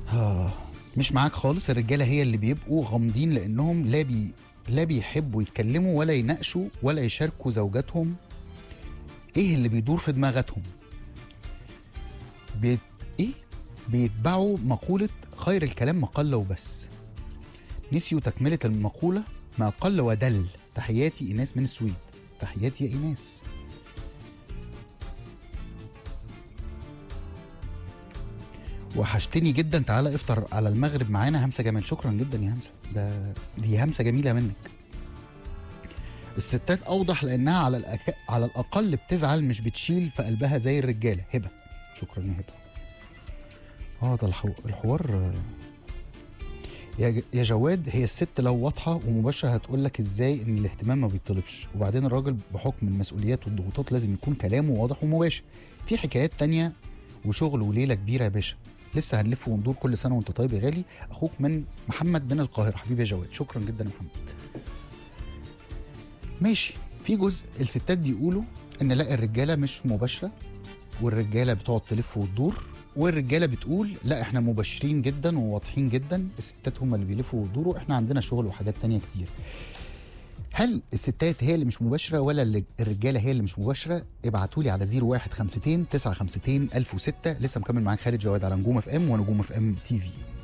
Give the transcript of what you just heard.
آه مش معاك خالص الرجاله هي اللي بيبقوا غامضين لانهم لا بي لا بيحبوا يتكلموا ولا يناقشوا ولا يشاركوا زوجاتهم ايه اللي بيدور في دماغاتهم بيت ايه بيتبعوا مقولة خير الكلام ما قل وبس نسيوا تكملة المقولة ما قل ودل تحياتي إيناس من السويد تحياتي يا إيناس وحشتني جدا تعالى افطر على المغرب معانا همسه جمال شكرا جدا يا همسه ده دي همسه جميله منك الستات اوضح لانها على الأك... على الاقل بتزعل مش بتشيل في قلبها زي الرجاله هبه شكرا يا هبه اه ده الحو... الحوار آه. يا ج- يا جواد هي الست لو واضحه ومباشره هتقول لك ازاي ان الاهتمام ما بيطلبش وبعدين الراجل بحكم المسؤوليات والضغوطات لازم يكون كلامه واضح ومباشر في حكايات تانية وشغل وليله كبيره يا باشا لسه هنلف وندور كل سنه وانت طيب يا غالي اخوك من محمد من القاهره حبيبي يا جواد شكرا جدا يا محمد ماشي في جزء الستات بيقولوا ان لا الرجاله مش مباشره والرجاله بتقعد تلف وتدور والرجاله بتقول لا احنا مباشرين جدا وواضحين جدا الستات هم اللي بيلفوا ويدوروا احنا عندنا شغل وحاجات تانية كتير هل الستات هي اللي مش مباشره ولا اللي- الرجاله هي اللي مش مباشره ابعتوا لي على 0152 952 1006 لسه مكمل معاك خالد جواد على نجوم اف ام ونجوم اف ام تي في